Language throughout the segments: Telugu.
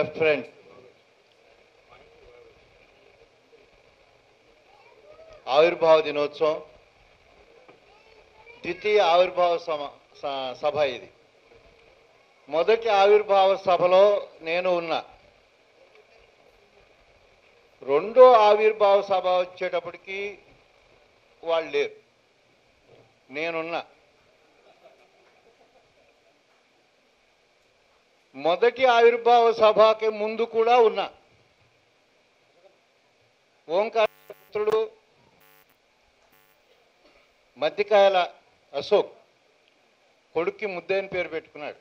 లెఫ్ట్ ఫ్రంట్ ఆవిర్భావ దినోత్సవం ద్వితీయ ఆవిర్భావ సమ స- సభ ఇది మొదటి ఆవిర్భావ సభలో నేను ఉన్నా రెండో ఆవిర్భావ సభ వచ్చేటప్పటికి వాళ్ళు లేరు నేనున్నా మొదటి ఆవిర్భావ సభకి ముందు కూడా ఉన్నా ఓంకార పుత్రుడు మధ్యకాయల అశోక్ కొడుక్కి ముద్దైన పేరు పెట్టుకున్నాడు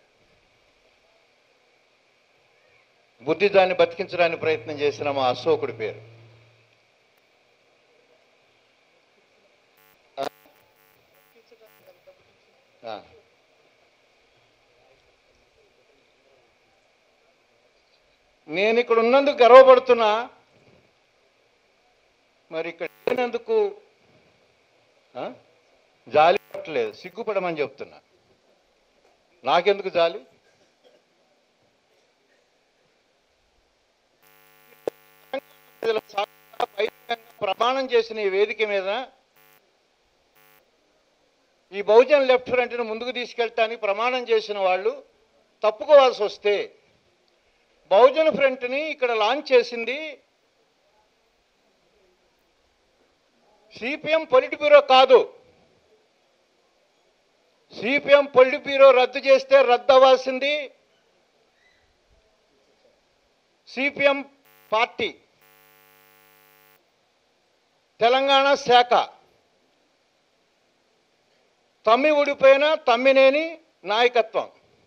బుద్ధి దాన్ని బతికించడానికి ప్రయత్నం చేసిన మా అశోకుడి పేరు ఆ. నేను ఇక్కడ ఉన్నందుకు గర్వపడుతున్నా మరి ఇక్కడ లేనందుకు ఆ? జాలి పట్టలేదు సిగ్గుపడమని చెప్తున్నా నాకెందుకు జాలి ప్రజల సాక్షిగా బహిరంగంగా ప్రమాణం చేసిన ఈ వేదిక మీద ఈ బహుజన్ లెఫ్ట్ ఫ్రంట్ను ముందుకు తీసుకెళ్ళటానికి ప్రమాణం చేసిన వాళ్ళు తప్పుకోవాల్సి వస్తే బహుజన్ ఫ్రంట్ని ఇక్కడ లాంచ్ చేసింది సిపిఎం పొలిట్ బ్యూరో కాదు సిపిఎం పొలిట్ బ్యూరో రద్దు చేస్తే రద్దు అవ్వాల్సింది సిపిఎం పార్టీ తెలంగాణ శాఖ తమ్మి ఊడిపోయిన తమ్మినేని నాయకత్వం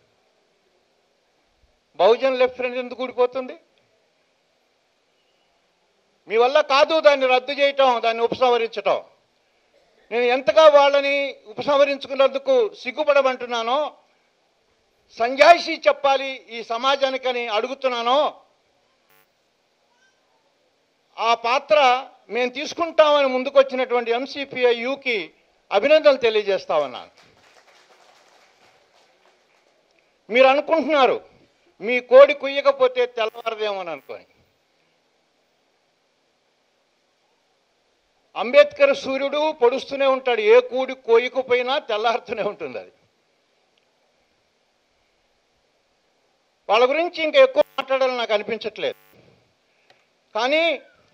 బహుజన్ లెఫ్ట్ ఫ్రంట్ ఎందుకు ఊడిపోతుంది మీ వల్ల కాదు దాన్ని రద్దు చేయటం దాన్ని ఉపసంహరించటం నేను ఎంతగా వాళ్ళని ఉపసంహరించుకున్నందుకు సిగ్గుపడమంటున్నానో సంజాయిషి చెప్పాలి ఈ సమాజానికని అడుగుతున్నానో ఆ పాత్ర మేము తీసుకుంటామని ముందుకొచ్చినటువంటి ఎంసీపీఐ యూకి అభినందనలు తెలియజేస్తా ఉన్నాను మీరు అనుకుంటున్నారు మీ కోడి కుయ్యకపోతే తెల్లవారదేమో అని అనుకోని అంబేద్కర్ సూర్యుడు పొడుస్తూనే ఉంటాడు ఏ కూడి కోయకపోయినా తెల్లారుతూనే ఉంటుంది అది వాళ్ళ గురించి ఇంకా ఎక్కువ మాట్లాడాలని నాకు అనిపించట్లేదు కానీ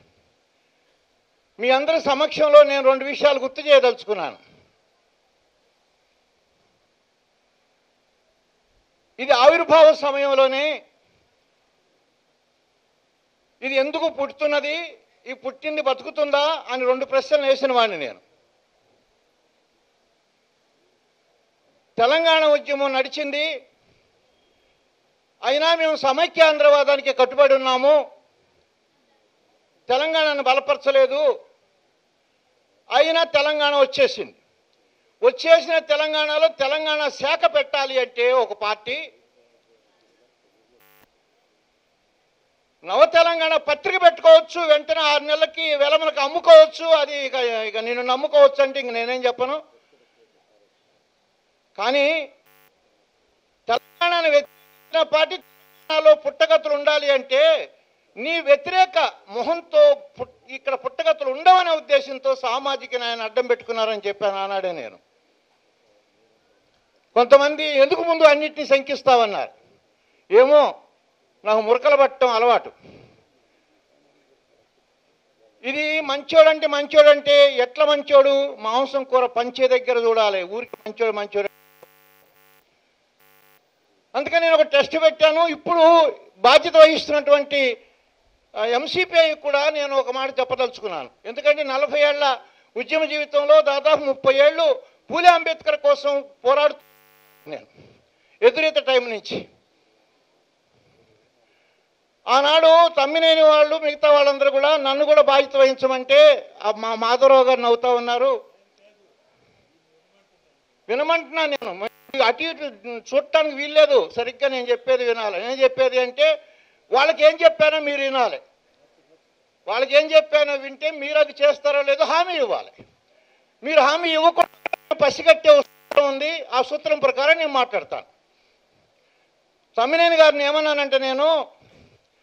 మీ అందరి సమక్షంలో నేను రెండు విషయాలు గుర్తు చేయదలుచుకున్నాను ఇది ఆవిర్భావ సమయంలోనే ఇది ఎందుకు పుట్టుతున్నది ఈ పుట్టింది బతుకుతుందా అని రెండు ప్రశ్నలు వేసిన వాడిని నేను తెలంగాణ ఉద్యమం నడిచింది అయినా మేము సమైక్యాంధ్రవాదానికి కట్టుబడి ఉన్నాము తెలంగాణను బలపరచలేదు అయినా తెలంగాణ వచ్చేసింది వచ్చేసిన తెలంగాణలో తెలంగాణ శాఖ పెట్టాలి అంటే ఒక పార్టీ నవ తెలంగాణ పత్రిక పెట్టుకోవచ్చు వెంటనే ఆరు నెలలకి వెలమలకు అమ్ముకోవచ్చు అది ఇక ఇక నేను నమ్ముకోవచ్చు అంటే ఇంక నేనేం చెప్పను కానీ తెలంగాణను వ్యతిరేకించిన పార్టీ తెలంగాణలో పుట్టగతులు ఉండాలి అంటే నీ వ్యతిరేక మొహంతో పుట్- ఇక్కడ పుట్టగతులు ఉండవనే ఉద్దేశంతో సామాజిక న్యాయాన్ని అడ్డం పెట్టుకున్నారని చెప్పాను ఆనాడే నేను కొంతమంది ఎందుకు ముందు అన్నిటినీ శంకిస్తామన్నారు ఏమో నాకు మురకలు పట్టడం అలవాటు ఇది మంచోడంటే మంచోడంటే ఎట్ల మంచోడు మాంసం కూర పంచే దగ్గర చూడాలి ఊరికి మంచోడు మంచోడు అందుకని నేను ఒక టెస్ట్ పెట్టాను ఇప్పుడు బాధ్యత వహిస్తున్నటువంటి ఎంసీపీఐ కూడా నేను ఒక మాట చెప్పదలుచుకున్నాను ఎందుకంటే నలభై ఏళ్ల ఉద్యమ జీవితంలో దాదాపు ముప్పై ఏళ్ళు పూలే అంబేద్కర్ కోసం పోరాడు నేను ఎదురీత టైం నుంచి ఆనాడు తమ్మినేని వాళ్ళు మిగతా వాళ్ళందరూ కూడా నన్ను కూడా బాధ్యత వహించమంటే ఆ మా మాధవరావు గారు నవ్వుతా ఉన్నారు వినమంటున్నా నేను మరి అటు ఇటు చూడటానికి వీల్లేదు సరిగ్గా నేను చెప్పేది వినాలి నేను చెప్పేది అంటే వాళ్ళకి ఏం చెప్పానో మీరు వినాలి వాళ్ళకి ఏం చెప్పానో వింటే మీరు అది చేస్తారో లేదో హామీ ఇవ్వాలి మీరు హామీ ఇవ్వకుండా పసిగట్టే సూత్రం ఉంది ఆ సూత్రం ప్రకారం నేను మాట్లాడతాను తమ్మినేని గారిని ఏమన్నానంటే నేను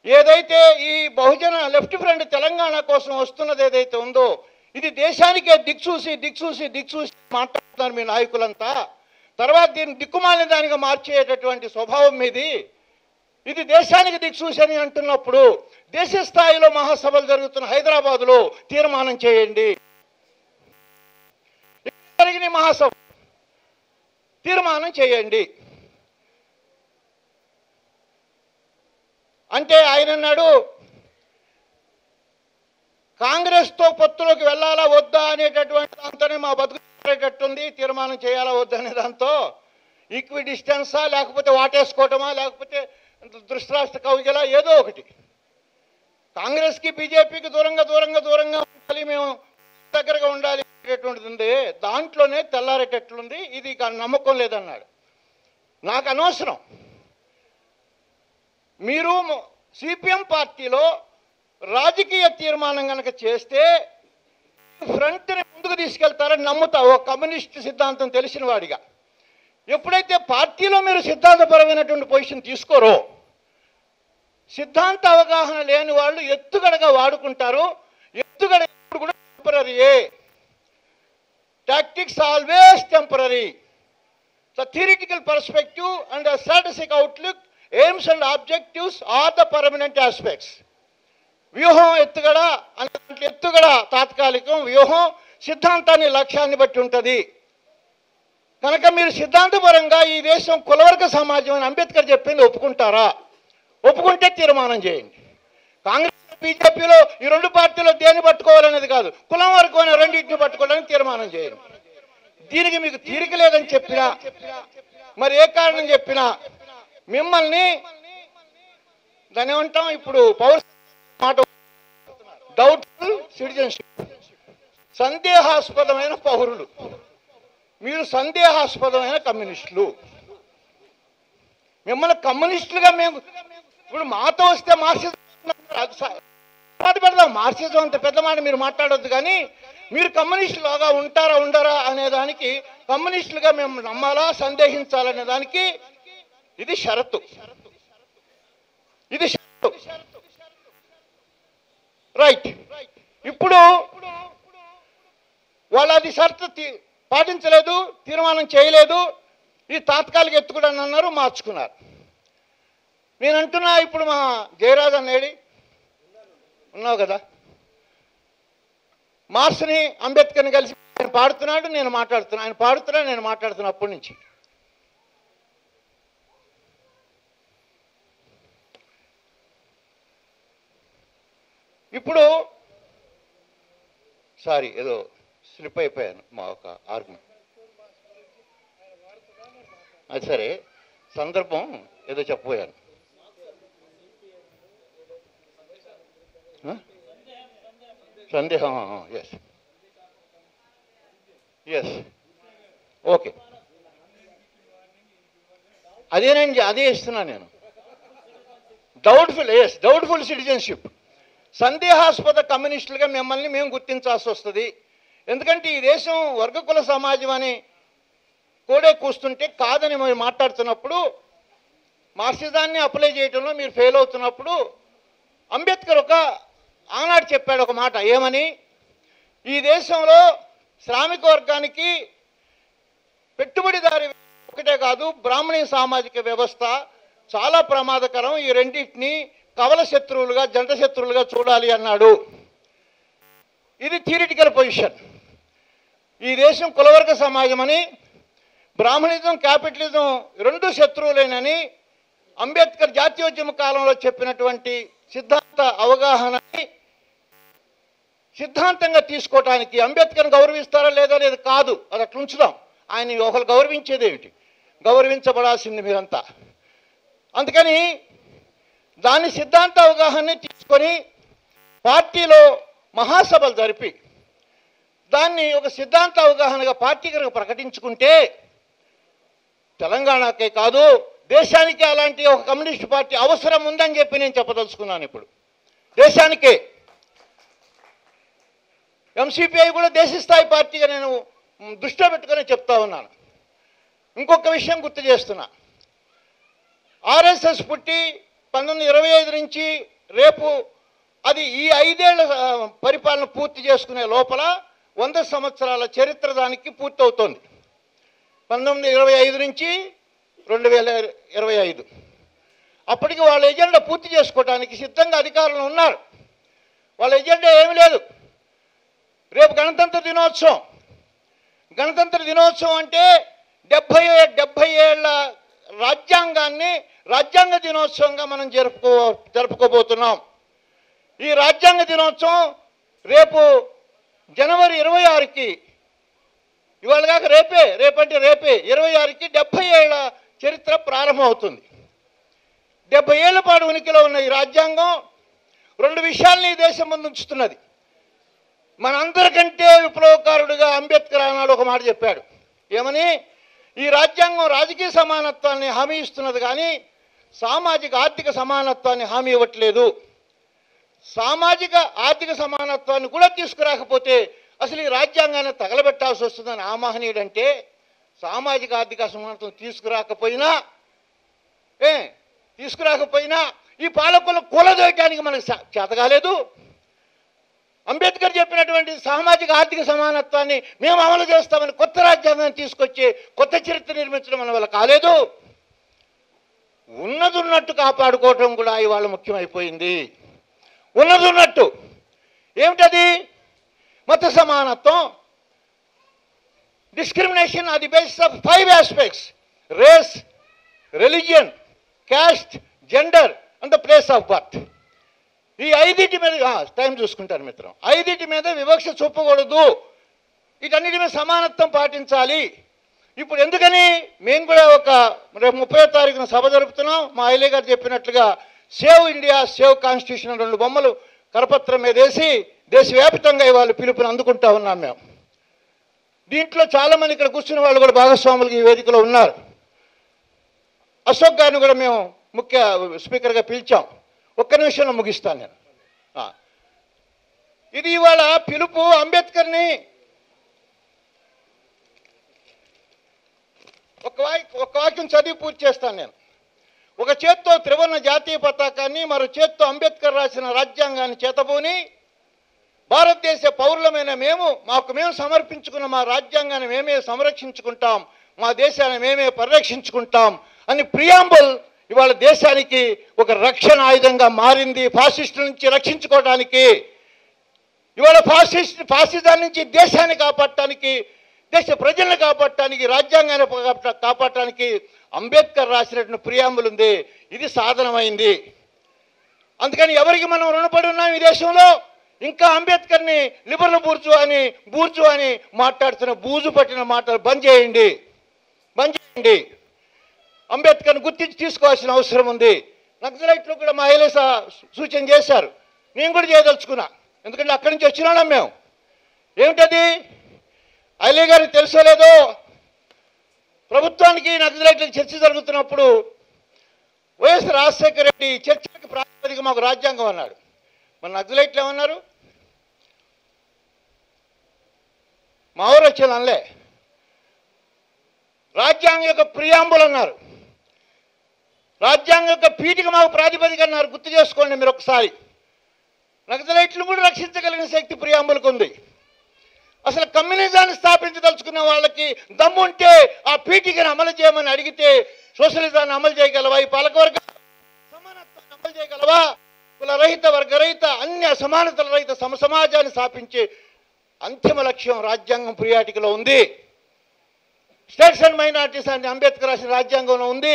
ఏదైతే ఈ బహుజన లెఫ్ట్ ఫ్రంట్ తెలంగాణ కోసం వస్తున్నది ఏదైతే ఉందో ఇది దేశానికే దిక్సూసి దిక్సూసి దిక్సూసి మాట్లాడుతున్నారు మీ నాయకులంతా తర్వాత దీన్ని దిక్కుమాలిన దానిగా మార్చేటటువంటి స్వభావం మీది ఇది దేశానికి దిక్సూసి అని అంటున్నప్పుడు దేశ స్థాయిలో మహాసభలు జరుగుతున్న హైదరాబాదులో తీర్మానం చేయండి ఇక్కడ జరిగిన మహాసభ తీర్మానం చేయండి అంటే ఆయన అన్నాడు కాంగ్రెస్తో పొత్తులోకి వెళ్ళాలా వద్దా అనేటటువంటి దాంతోనే మా బతుకుతుంది తీర్మానం చేయాలా వద్దా అనే దాంతో ఈక్వి డిస్టెన్సా లేకపోతే వాటేసుకోవటమా లేకపోతే దృష్టరాష్ట్ర కవిగలా ఏదో ఒకటి కాంగ్రెస్కి బీజేపీకి దూరంగా దూరంగా దూరంగా ఉండాలి మేము దగ్గరగా ఉండాలి అనేటటువంటిది ఉంది దాంట్లోనే తెల్లారేటట్లుంది ఇది ఇక నమ్మకం లేదన్నాడు నాకు అనవసరం మీరు సిపిఎం పార్టీలో రాజకీయ తీర్మానం కనుక చేస్తే ఫ్రంట్ని ముందుకు తీసుకెళ్తారని నమ్ముతా ఓ కమ్యూనిస్ట్ సిద్ధాంతం తెలిసిన వాడిగా ఎప్పుడైతే పార్టీలో మీరు సిద్ధాంతపరమైనటువంటి పొజిషన్ తీసుకోరో సిద్ధాంత అవగాహన లేని వాళ్ళు ఎత్తుగడగా వాడుకుంటారు ఎత్తుగడ ఎప్పుడు కూడా టెంపరీయే tactics always temporary the theoretical perspective and strategic outlook aims and objectives are the permanent aspects వ్యూహం ఎత్తుగడ అంటే ఎత్తుగడ తాత్కాలికం వ్యూహం సిద్ధాంతాన్ని లక్ష్యాన్ని బట్టి ఉంటుంది కనుక మీరు సిద్ధాంతపరంగా ఈ దేశం కులవర్గ సమాజం అని అంబేద్కర్ చెప్పింది ఒప్పుకుంటారా ఒప్పుకుంటే తీర్మానం చేయండి కాంగ్రెస్ బీజేపీలో ఈ రెండు పార్టీలో దేన్ని పట్టుకోవాలనేది కాదు కులం వరకు అనే రెండింటిని పట్టుకోవడానికి తీర్మానం చేయండి దీనికి మీకు తీరిక లేదని చెప్పినా మరి ఏ కారణం చెప్పినా మిమ్మల్ని దాని ఏమంటాం ఇప్పుడు పౌర మాట డౌట్ఫుల్ సిటిజన్షిప్ సందేహాస్పదమైన పౌరులు మీరు సందేహాస్పదమైన కమ్యూనిస్టులు మిమ్మల్ని కమ్యూనిస్టులుగా మేము ఇప్పుడు మాతో వస్తే మార్క్సిజం అది స- మాట పెడదాం మార్క్సిజం అంత పెద్ద మాట మీరు మాట్లాడొద్దు కానీ మీరు కమ్యూనిస్టులుగా ఉంటారా ఉండరా అనే దానికి కమ్యూనిస్టులుగా మేము నమ్మాలా సందేహించాలనే దానికి ఇది షరతు ఇది షరతు రైట్ ఇప్పుడు వాళ్ళు అది షరతు తీ- పాటించలేదు తీర్మానం చేయలేదు ఈ తాత్కాలిక ఎత్తుకుడని అన్నారు మార్చుకున్నారు నేను అంటున్నా ఇప్పుడు మా జయరాజ్ అన్నేడి ఉన్నావు కదా మార్క్స్ని అంబేద్కర్ని కలిసి ఆయన పాడుతున్నాడు నేను మాట్లాడుతున్నా ఆయన పాడుతున్నా నేను మాట్లాడుతున్నా అప్పటి నుంచి ఇప్పుడు సారీ ఏదో స్లిప్ అయిపోయాను మా ఒక ఆర్గ్యుమెంట్ అది సరే సందర్భం ఏదో చెప్పబోయాను ఆ? సందేహం ఎస్ ఎస్ ఓకే అదేనండి అదే ఇస్తున్నాను నేను డౌట్ఫుల్ ఎస్ డౌట్ఫుల్ సిటిజన్షిప్ సందేహాస్పద కమ్యూనిస్టులుగా మిమ్మల్ని మేము గుర్తించాల్సి వస్తుంది ఎందుకంటే ఈ దేశం వర్గకుల సమాజం అని కోడే కూస్తుంటే కాదని మీరు మాట్లాడుతున్నప్పుడు మార్క్సిజాన్ని అప్లై చేయడంలో మీరు ఫెయిల్ అవుతున్నప్పుడు అంబేద్కర్ ఒక ఆనాడు చెప్పాడు ఒక మాట ఏమని ఈ దేశంలో శ్రామిక వర్గానికి పెట్టుబడిదారి ఒకటే కాదు బ్రాహ్మణీ సామాజిక వ్యవస్థ చాలా ప్రమాదకరం ఈ రెండింటిని కవల శత్రువులుగా జంట శత్రువులుగా చూడాలి అన్నాడు ఇది థియరిటికల్ పొజిషన్ ఈ దేశం కులవర్గ సమాజం అని బ్రాహ్మణిజం క్యాపిటలిజం రెండు శత్రువులేనని అంబేద్కర్ జాతీయోద్యమ కాలంలో చెప్పినటువంటి సిద్ధాంత అవగాహనని సిద్ధాంతంగా తీసుకోవటానికి అంబేద్కర్ని గౌరవిస్తారా లేదా అనేది కాదు అది అట్లా ఉంచుదాం ఆయన ఒకరు గౌరవించేది ఏమిటి గౌరవించబడాల్సింది మీరంతా అందుకని దాని సిద్ధాంత అవగాహనని తీసుకొని పార్టీలో మహాసభలు జరిపి దాన్ని ఒక సిద్ధాంత అవగాహనగా పార్టీ కనుక ప్రకటించుకుంటే తెలంగాణకే కాదు దేశానికి అలాంటి ఒక కమ్యూనిస్ట్ పార్టీ అవసరం ఉందని చెప్పి నేను చెప్పదలుచుకున్నాను ఇప్పుడు దేశానికే ఎంసీపీఐ కూడా దేశస్థాయి పార్టీగా నేను మ్, దృష్టిలో పెట్టుకొని చెప్తా ఉన్నాను ఇంకొక విషయం గుర్తు చేస్తున్నా ఆర్ఎస్ఎస్ పుట్టి పంతొమ్మిది ఇరవై ఐదు నుంచి రేపు అది ఈ ఐదేళ్ల ఆ, పరిపాలన పూర్తి చేసుకునే లోపల వంద సంవత్సరాల చరిత్ర దానికి పూర్తవుతోంది పంతొమ్మిది ఇరవై ఐదు నుంచి రెండు వేల ఇరవై ఐదు అప్పటికి వాళ్ళ ఎజెండా పూర్తి చేసుకోవడానికి సిద్ధంగా అధికారులు ఉన్నారు వాళ్ళ ఎజెండా ఏమీ లేదు రేపు గణతంత్ర దినోత్సవం గణతంత్ర దినోత్సవం అంటే డెబ్భై డెబ్భై ఏళ్ళ రాజ్యాంగాన్ని రాజ్యాంగ దినోత్సవంగా మనం జరుపుకో జరుపుకోబోతున్నాం ఈ రాజ్యాంగ దినోత్సవం రేపు జనవరి ఇరవై ఆరుకి ఇవాళ కాక రేపే రేపంటే రేపే ఇరవై ఆరుకి డెబ్భై ఏళ్ళ చరిత్ర ప్రారంభమవుతుంది డెబ్బై ఏళ్ల పాటు ఉనికిలో ఉన్న ఈ రాజ్యాంగం రెండు విషయాల్ని ఈ దేశం ముందు ఉంచుతున్నది మనందరికంటే విప్లవకారుడిగా అంబేద్కర్ ఆనాడు ఒక మాట చెప్పాడు ఏమని ఈ రాజ్యాంగం రాజకీయ సమానత్వాన్ని హామీ ఇస్తున్నది కానీ సామాజిక ఆర్థిక సమానత్వాన్ని హామీ ఇవ్వట్లేదు సామాజిక ఆర్థిక సమానత్వాన్ని కూడా తీసుకురాకపోతే అసలు ఈ రాజ్యాంగాన్ని తగలబెట్టాల్సి వస్తుందని ఆ మహనీయుడంటే సామాజిక ఆర్థిక సమానత్వం తీసుకురాకపోయినా ఏ తీసుకురాకపోయినా ఈ పాలకులను కూలదోయటానికి మనకు చే- చేత కాలేదు అంబేద్కర్ చెప్పినటువంటి సామాజిక ఆర్థిక సమానత్వాన్ని మేము అమలు చేస్తామని కొత్త రాజ్యాంగాన్ని తీసుకొచ్చి కొత్త చరిత్ర నిర్మించడం మన వల్ల కాలేదు ఉన్నది ఉన్నట్టు కాపాడుకోవటం కూడా ఇవాళ ముఖ్యమైపోయింది ఉన్నది ఉన్నట్టు ఏమిటది మత సమానత్వం డిస్క్రిమినేషన్ అది basis of five aspects race religion caste gender and the place of birth ఈ ఐదింటి మీద ఆ, టైం చూసుకుంటాను మిత్రం ఐదింటి మీద వివక్ష చూపకూడదు వీటన్నిటి మీద సమానత్వం పాటించాలి ఇప్పుడు ఎందుకని మేము కూడా ఒక రేపు ముప్పై తారీఖున సభ జరుపుతున్నాం మా ఐలే గారు చెప్పినట్లుగా సేవ్ ఇండియా సేవ్ కాన్స్టిట్యూషన్ అని రెండు బొమ్మలు కరపత్రం మీద వేసి దేశవ్యాప్తంగా ఇవాళ పిలుపుని అందుకుంటా ఉన్నాం మేము దీంట్లో చాలామంది ఇక్కడ కూర్చున్న వాళ్ళు కూడా భాగస్వాములు ఈ వేదికలో ఉన్నారు అశోక్ గారిని కూడా మేము ముఖ్య స్పీకర్గా పిలిచాం ఒక్క నిమిషంలో ముగిస్తాను నేను ఆ. ఇది ఇవాళ పిలుపు అంబేద్కర్ని ఒక వాక్య ఒక వాక్యం చదివి పూర్తి చేస్తాను నేను ఒక చేత్తో త్రివర్ణ జాతీయ పతాకాన్ని మరో చేత్తో అంబేద్కర్ రాసిన రాజ్యాంగాన్ని చేతబూని భారతదేశ పౌరులమైన మేము మాకు మేము సమర్పించుకున్న మా రాజ్యాంగాన్ని మేమే సంరక్షించుకుంటాం మా దేశాన్ని మేమే పరిరక్షించుకుంటాం అని ప్రియాంబుల్ ఇవాళ దేశానికి ఒక రక్షణ ఆయుధంగా మారింది ఫాసిస్టుల నుంచి రక్షించుకోవడానికి ఇవాళ ఫాసిస్ట్ ఫాసిజం నుంచి దేశాన్ని కాపాడటానికి దేశ ప్రజల్ని కాపాడటానికి రాజ్యాంగాన్ని కాపాడ- కాపాడటానికి అంబేద్కర్ రాసినటువంటి ప్రియాంబుల్ ఉంది ఇది సాధనమైంది అందుకని ఎవరికి మనం రుణపడి ఉన్నాం ఈ దేశంలో ఇంకా అంబేద్కర్ని లిబరల్ బూర్జు అని బూర్జు అని మాట్లాడుతున్న బూజు పట్టిన మాటలు బంద్ చేయండి బంద్ చేయండి అంబేద్కర్ని గుర్తించి తీసుకోవాల్సిన అవసరం ఉంది నక్సలైట్లు కూడా మా ఐలేస సూచన చేశారు నేను కూడా చేయదలుచుకున్నా ఎందుకంటే అక్కడి నుంచి వచ్చినాం మేము ఏమిటది ఐలే గారికి తెలుసో లేదో ప్రభుత్వానికి నక్సలైట్లకు చర్చ జరుగుతున్నప్పుడు వైఎస్ రాజశేఖర రెడ్డి చర్చలకు ప్రాతిపదిక మాకు రాజ్యాంగం అన్నాడు మన నక్సలైట్లు ఏమన్నారు మా ఊరు వచ్చాను అనలే రాజ్యాంగం యొక్క ప్రియాంబుల్ అన్నారు రాజ్యాంగం యొక్క పీఠిక మాకు ప్రాతిపదిక అన్నారు గుర్తు చేసుకోండి మీరు ఒకసారి నక్సలైట్లు కూడా రక్షించగలిగిన శక్తి ప్రియాంబులకు ఉంది అసలు కమ్యూనిజాన్ని స్థాపించదలుచుకున్న వాళ్ళకి దమ్ముంటే ఆ పీఠికను అమలు చేయమని అడిగితే సోషలిజాన్ని అమలు చేయగలవా ఈ పాలకవర్గ సమానత్వాన్ని అమలు చేయగలవా కుల రహిత వర్గరహిత అన్ని అసమానతల రహిత సమ సమాజాన్ని స్థాపించే అంతిమ లక్ష్యం రాజ్యాంగం ప్రియాటికలో ఉంది స్టేట్స్ అండ్ మైనార్టీస్ అని అంబేద్కర్ రాసిన రాజ్యాంగంలో ఉంది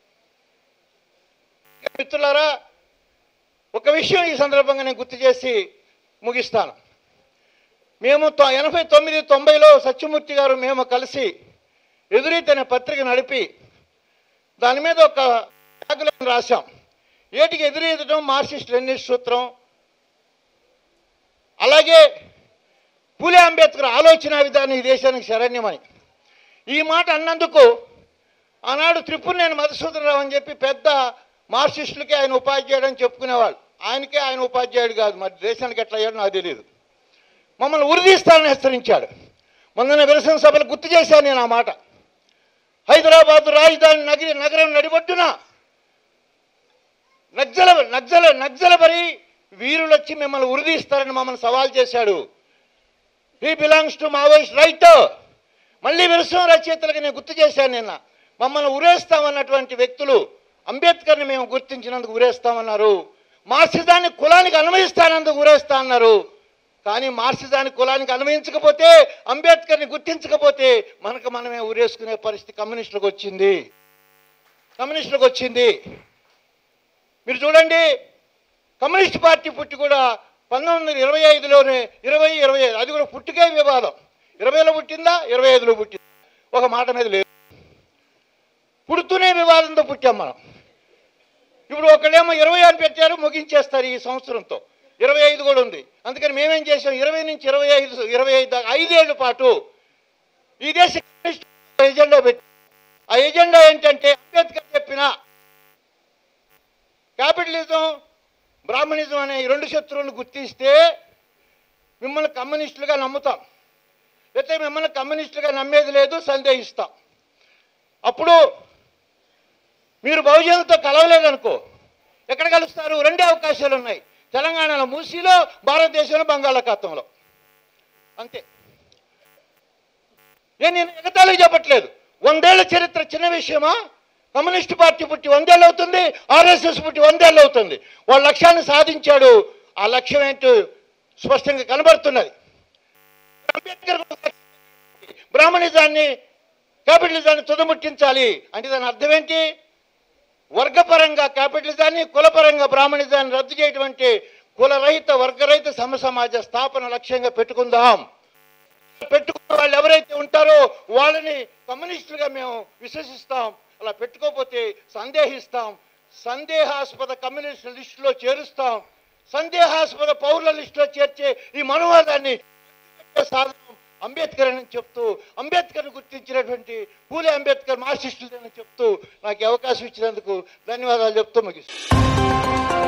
మిత్రులారా ఒక విషయం ఈ సందర్భంగా నేను గుర్తు చేసి ముగిస్తాను మేము తొ- ఎనభై తొమ్మిది తొంభైలో సత్యమూర్తి గారు మేము కలిసి ఎదురీత అనే పత్రిక నడిపి దాని మీద ఒక ట్యాగులైన్ రాశాం ఏటికి ఎదురీదటం మార్క్సిస్ట్ లెనిస్ట్ సూత్రం అలాగే పూలే అంబేద్కర్ ఆలోచన విధానం ఈ దేశానికి శరణ్యమని ఈ మాట అన్నందుకు ఆనాడు త్రిపురనేని మధుసూదనరావు అని చెప్పి పెద్ద మార్క్సిస్టులకి ఆయన ఉపాధ్యాయుడు అని చెప్పుకునేవాళ్ళు ఆయనకే ఆయన ఉపాధ్యాయుడు కాదు మరి దేశానికి ఎట్లా అయ్యాడో నాకు తెలియదు మమ్మల్ని ఉరిదీస్తానని హెచ్చరించాడు మొన్న విరసన సభలు గుర్తు చేశాను నేను ఆ మాట హైదరాబాద్ రాజధాని నగరి నగరం నడిబొడ్డున నగ్జల నగ్జల నగ్జలబరి వీరులు వచ్చి మిమ్మల్ని ఉరిదీస్తారని మమ్మల్ని సవాల్ చేశాడు he belongs to Maoist right మళ్ళీ విరసం రచయితలకు నేను గుర్తు చేశాను నిన్న మమ్మల్ని ఉరేస్తామన్నటువంటి వ్యక్తులు అంబేద్కర్ని మేము గుర్తించినందుకు ఉరేస్తామన్నారు మార్క్సిజాన్ని కులానికి అన్వయిస్తానందుకు ఉరేస్తా అన్నారు కానీ మార్క్సిజాన్ని కులానికి అన్వయించకపోతే అంబేద్కర్ని గుర్తించకపోతే మనకు మనమే ఉరేసుకునే పరిస్థితి కమ్యూనిస్టులకు వచ్చింది కమ్యూనిస్టులకు వచ్చింది మీరు చూడండి కమ్యూనిస్ట్ పార్టీ పుట్టి కూడా పంతొమ్మిది వందల ఇరవై ఐదులోనే ఇరవై ఇరవై ఐదు అది కూడా పుట్టుకే వివాదం ఇరవైలో పుట్టిందా ఇరవై ఐదులో పుట్టిందా ఒక మాట మీద లేదు పుడుతూనే వివాదంతో పుట్టాం మనం ఇప్పుడు ఒకళ్ళేమో ఇరవై అని పెట్టారు ముగించేస్తారు ఈ సంవత్సరంతో ఇరవై ఐదు కూడా ఉంది అందుకని మేమేం చేసాం ఇరవై నుంచి ఇరవై ఐదు ఇరవై ఐదు దాకా ఐదేళ్ల పాటు ఈ దేశ కమ్యూనిస్ట్ ఎజెండా పెట్టి ఆ ఎజెండా ఏంటంటే అంబేద్కర్ చెప్పిన క్యాపిటలిజం బ్రాహ్మణిజం అనే ఈ రెండు శత్రువులను గుర్తిస్తే మిమ్మల్ని కమ్యూనిస్టులుగా నమ్ముతాం లేకపోతే మిమ్మల్ని కమ్యూనిస్టులుగా నమ్మేది లేదు సందేహిస్తాం అప్పుడు మీరు బహుజనులతో కలవలేదనుకో ఎక్కడ కలుస్తారు రెండే అవకాశాలు ఉన్నాయి తెలంగాణలో మూసీలో భారతదేశంలో బంగాళాఖాతంలో అంతే నేను నేను ఎగతాళి చెప్పట్లేదు వందేళ్ల చరిత్ర చిన్న విషయమా కమ్యూనిస్ట్ పార్టీ పుట్టి వందేళ్ళు అవుతుంది ఆర్ఎస్ఎస్ పుట్టి వందేళ్ళు అవుతుంది వాళ్ళ లక్ష్యాన్ని సాధించాడు ఆ లక్ష్యం ఏంటో స్పష్టంగా కనబడుతున్నది అంబేద్కర్ బ్రాహ్మణిజాన్ని క్యాపిటలిజాన్ని తుదముట్టించాలి అంటే దాని అర్థం ఏంటి వర్గపరంగా క్యాపిటలిజాన్ని కులపరంగా బ్రాహ్మణిజాన్ని రద్దు చేయడం అంటే కులరహిత వర్గరహిత సమసమాజ స్థాపన లక్ష్యంగా పెట్టుకుందాం పెట్టుకున్న వాళ్ళు ఎవరైతే ఉంటారో వాళ్ళని కమ్యూనిస్టులుగా మేము విశ్వసిస్తాం అలా పెట్టుకోకపోతే సందేహిస్తాం సందేహాస్పద కమ్యూనిస్ట్ లిస్టులో చేరుస్తాం సందేహాస్పద పౌరుల లిస్టులో చేర్చే ఈ మనోవాదాన్ని సాధనం అంబేద్కర్ అని చెప్తూ అంబేద్కర్ గుర్తించినటువంటి పూలే అంబేద్కర్ మార్క్సిస్టులు అని చెప్తూ నాకు ఈ అవకాశం ఇచ్చినందుకు ధన్యవాదాలు చెప్తూ ముగిస్తాను